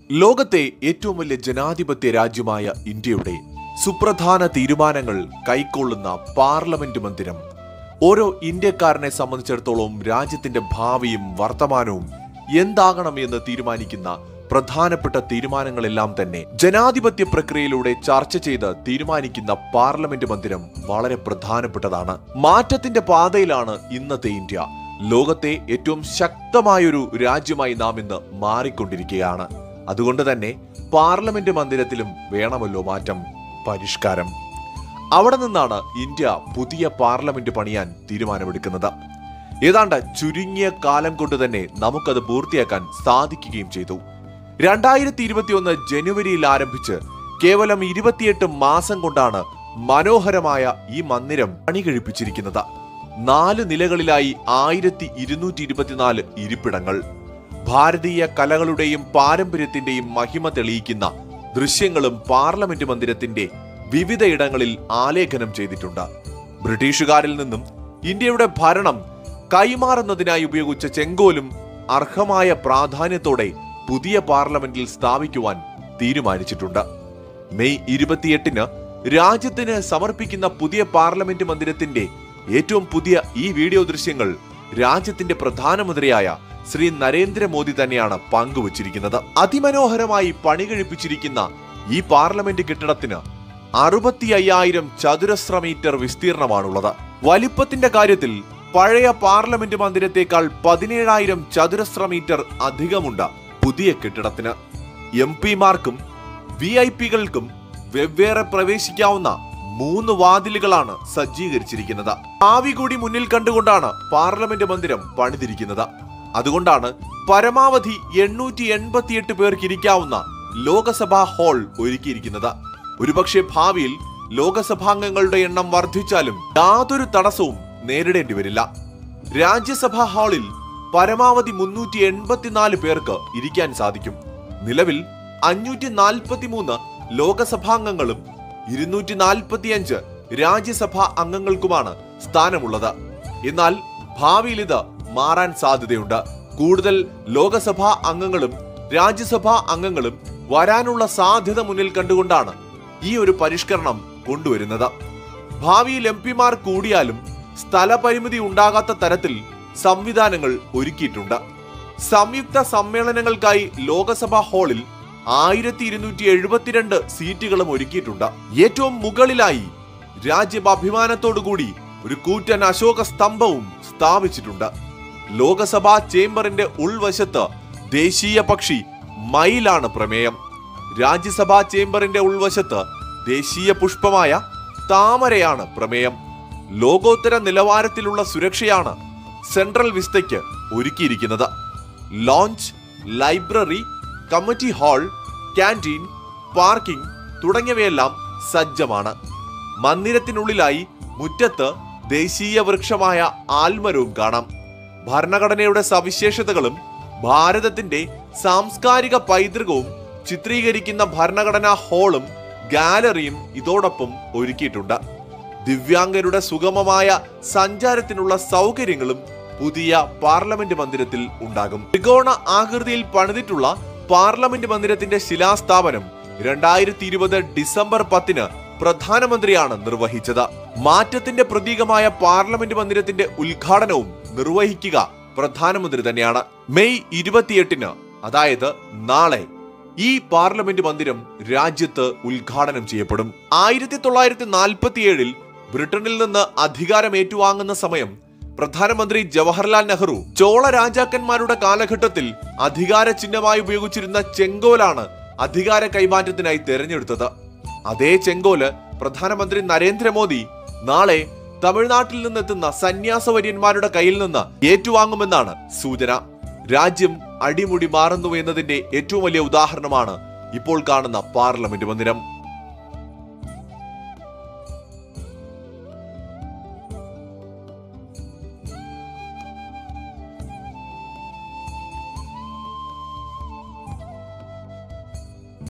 ലോകത്തെ ഏറ്റവും വലിയ ജനാധിപത്യ രാജ്യമായ ഇന്ത്യയുടെ സുപ്രധാന തീരുമാനങ്ങൾ കൈക്കൊള്ളുന്ന പാർലമെന്റ് മന്ദിരം ഓരോ ഇന്ത്യക്കാരനെ സംബന്ധിച്ചിടത്തോളം രാജ്യത്തിന്റെ ഭാവിയും വർത്തമാനവും എന്താകണം എന്ന് തീരുമാനിക്കുന്ന പ്രധാനപ്പെട്ട തീരുമാനങ്ങളെല്ലാം തന്നെ ജനാധിപത്യ പ്രക്രിയയിലൂടെ ചർച്ച ചെയ്ത് തീരുമാനിക്കുന്ന പാർലമെന്റ് മന്ദിരം വളരെ പ്രധാനപ്പെട്ടതാണ് മാറ്റത്തിന്റെ പാതയിലാണ് ഇന്നത്തെ ഇന്ത്യ ലോകത്തെ ഏറ്റവും ശക്തമായൊരു രാജ്യമായി നാം ഇന്ന് മാറിക്കൊണ്ടിരിക്കുകയാണ് അതുകൊണ്ട് തന്നെ പാർലമെന്റ് മന്ദിരത്തിലും വേണമല്ലോ മാറ്റം പരിഷ്കാരം അവിടെ നിന്നാണ് ഇന്ത്യ പുതിയ പാർലമെന്റ് പണിയാൻ തീരുമാനമെടുക്കുന്നത് ഏതാണ്ട് ചുരുങ്ങിയ കാലം കൊണ്ട് തന്നെ നമുക്കത് പൂർത്തിയാക്കാൻ സാധിക്കുകയും ചെയ്തു രണ്ടായിരത്തി ഇരുപത്തിയൊന്ന് ജനുവരിയിൽ ആരംഭിച്ച് കേവലം ഇരുപത്തിയെട്ട് മാസം കൊണ്ടാണ് മനോഹരമായ ഈ മന്ദിരം പണി കഴിപ്പിച്ചിരിക്കുന്നത് നാല് നിലകളിലായി ആയിരത്തി ഇരുന്നൂറ്റി ഇരുപത്തിനാല് ഇരിപ്പിടങ്ങൾ ഭാരതീയ കലകളുടെയും പാരമ്പര്യത്തിന്റെയും മഹിമ തെളിയിക്കുന്ന ദൃശ്യങ്ങളും പാർലമെന്റ് മന്ദിരത്തിന്റെ വിവിധയിടങ്ങളിൽ ആലേഖനം ചെയ്തിട്ടുണ്ട് ബ്രിട്ടീഷുകാരിൽ നിന്നും ഇന്ത്യയുടെ ഭരണം കൈമാറുന്നതിനായി ഉപയോഗിച്ച ചെങ്കോലും അർഹമായ പ്രാധാന്യത്തോടെ പുതിയ പാർലമെന്റിൽ സ്ഥാപിക്കുവാൻ തീരുമാനിച്ചിട്ടുണ്ട് മെയ് ഇരുപത്തിയെട്ടിന് രാജ്യത്തിന് സമർപ്പിക്കുന്ന പുതിയ പാർലമെന്റ് മന്ദിരത്തിന്റെ ഏറ്റവും പുതിയ ഈ വീഡിയോ ദൃശ്യങ്ങൾ രാജ്യത്തിന്റെ പ്രധാനമന്ത്രിയായ ശ്രീ നരേന്ദ്രമോദി തന്നെയാണ് പങ്കുവച്ചിരിക്കുന്നത് അതിമനോഹരമായി പണി കഴിപ്പിച്ചിരിക്കുന്ന ഈ പാർലമെന്റ് കെട്ടിടത്തിന് അറുപത്തി അയ്യായിരം ചതുരശ്ര മീറ്റർ വിസ്തീർണമാണുള്ളത് വലിപ്പത്തിന്റെ കാര്യത്തിൽ പഴയ പാർലമെന്റ് മന്ദിരത്തേക്കാൾ പതിനേഴായിരം ചതുരശ്ര മീറ്റർ അധികമുണ്ട് പുതിയ കെട്ടിടത്തിന് എം പിമാർക്കും വി ഐ പികൾക്കും വെവ്വേറെ പ്രവേശിക്കാവുന്ന മൂന്ന് വാതിലുകളാണ് സജ്ജീകരിച്ചിരിക്കുന്നത് ഭാവി കൂടി മുന്നിൽ കണ്ടുകൊണ്ടാണ് പാർലമെന്റ് മന്ദിരം പണിതിരിക്കുന്നത് അതുകൊണ്ടാണ് പരമാവധി എണ്ണൂറ്റി എൺപത്തിയെട്ട് പേർക്ക് ഇരിക്കാവുന്ന ലോകസഭാ ഹാൾ ഒരുക്കിയിരിക്കുന്നത് ഒരുപക്ഷെ ഭാവിയിൽ ലോകസഭാംഗങ്ങളുടെ എണ്ണം വർദ്ധിച്ചാലും യാതൊരു തടസ്സവും നേരിടേണ്ടി വരില്ല രാജ്യസഭാ ഹാളിൽ പരമാവധി മുന്നൂറ്റി എൺപത്തിനാല് പേർക്ക് ഇരിക്കാൻ സാധിക്കും നിലവിൽ അഞ്ഞൂറ്റി നാൽപ്പത്തി മൂന്ന് ലോകസഭാംഗങ്ങളും ഇരുന്നൂറ്റി നാൽപ്പത്തിയഞ്ച് രാജ്യസഭാ അംഗങ്ങൾക്കുമാണ് സ്ഥാനമുള്ളത് എന്നാൽ ഭാവിയിൽ ഇത് മാറാൻ സാധ്യതയുണ്ട് കൂടുതൽ ലോകസഭാ അംഗങ്ങളും രാജ്യസഭാ അംഗങ്ങളും വരാനുള്ള സാധ്യത മുന്നിൽ കണ്ടുകൊണ്ടാണ് ഈ ഒരു പരിഷ്കരണം കൊണ്ടുവരുന്നത് ഭാവിയിൽ എം പിമാർ കൂടിയാലും സ്ഥലപരിമിതി ഉണ്ടാകാത്ത തരത്തിൽ സംവിധാനങ്ങൾ ഒരുക്കിയിട്ടുണ്ട് സംയുക്ത സമ്മേളനങ്ങൾക്കായി ലോകസഭാ ഹാളിൽ ആയിരത്തി ഇരുന്നൂറ്റി എഴുപത്തിരണ്ട് സീറ്റുകളും ഒരുക്കിയിട്ടുണ്ട് ഏറ്റവും മുകളിലായി രാജ്യഭിമാനത്തോടുകൂടി ഒരു കൂറ്റൻ അശോക സ്തംഭവും സ്ഥാപിച്ചിട്ടുണ്ട് ലോകസഭാ ചേംബറിന്റെ ഉൾവശത്ത് ദേശീയ പക്ഷി മയിലാണ് പ്രമേയം രാജ്യസഭാ ചേംബറിന്റെ ഉൾവശത്ത് ദേശീയ പുഷ്പമായ താമരയാണ് പ്രമേയം ലോകോത്തര നിലവാരത്തിലുള്ള സുരക്ഷയാണ് സെൻട്രൽ വിസ്തയ്ക്ക് ഒരുക്കിയിരിക്കുന്നത് lounge library committee hall canteen parking തുടങ്ങിയവയെല്ലാം സജ്ജമാണ് മന്ദിരത്തിനുള്ളിലായി മുറ്റത്ത് ദേശീയ വൃക്ഷമായ ആൽമരവും കാണാം ഭരണഘടനയുടെ സവിശേഷതകളും ഭാരതത്തിന്റെ സാംസ്കാരിക പൈതൃകവും ചിത്രീകരിക്കുന്ന ഭരണഘടനാ ഹാളും ഗാലറിയും ഇതോടൊപ്പം ഒരുക്കിയിട്ടുണ്ട് ദിവ്യാംഗരുടെ സുഗമമായ സഞ്ചാരത്തിനുള്ള സൗകര്യങ്ങളും പുതിയ പാർലമെന്റ് മന്ദിരത്തിൽ ഉണ്ടാകും ത്രികോണ ആകൃതിയിൽ പണിതിട്ടുള്ള പാർലമെന്റ് മന്ദിരത്തിന്റെ ശിലാസ്ഥാപനം രണ്ടായിരത്തി ഇരുപത് ഡിസംബർ പത്തിന് പ്രധാനമന്ത്രിയാണ് നിർവഹിച്ചത് മാറ്റത്തിന്റെ പ്രതീകമായ പാർലമെന്റ് മന്ദിരത്തിന്റെ ഉദ്ഘാടനവും നിർവഹിക്കുക പ്രധാനമന്ത്രി തന്നെയാണ് മെയ് ഇരുപത്തിയെട്ടിന് അതായത് നാളെ ഈ പാർലമെന്റ് മന്ദിരം രാജ്യത്ത് ഉദ്ഘാടനം ചെയ്യപ്പെടും ആയിരത്തി തൊള്ളായിരത്തി നാൽപ്പത്തിയേഴിൽ ബ്രിട്ടനിൽ നിന്ന് അധികാരം ഏറ്റുവാങ്ങുന്ന സമയം പ്രധാനമന്ത്രി ജവഹർലാൽ നെഹ്റു ചോള രാജാക്കന്മാരുടെ കാലഘട്ടത്തിൽ അധികാര ചിഹ്നമായി ഉപയോഗിച്ചിരുന്ന ചെങ്കോലാണ് അധികാര കൈമാറ്റത്തിനായി തെരഞ്ഞെടുത്തത് അതേ ചെങ്കോല് പ്രധാനമന്ത്രി നരേന്ദ്രമോദി നാളെ തമിഴ്നാട്ടിൽ നിന്നെത്തുന്ന സന്യാസവര്യന്മാരുടെ കയ്യിൽ നിന്ന് ഏറ്റുവാങ്ങുമെന്നാണ് സൂചന രാജ്യം അടിമുടി മാറുന്നു എന്നതിന്റെ ഏറ്റവും വലിയ ഉദാഹരണമാണ് ഇപ്പോൾ കാണുന്ന പാർലമെന്റ് മന്ദിരം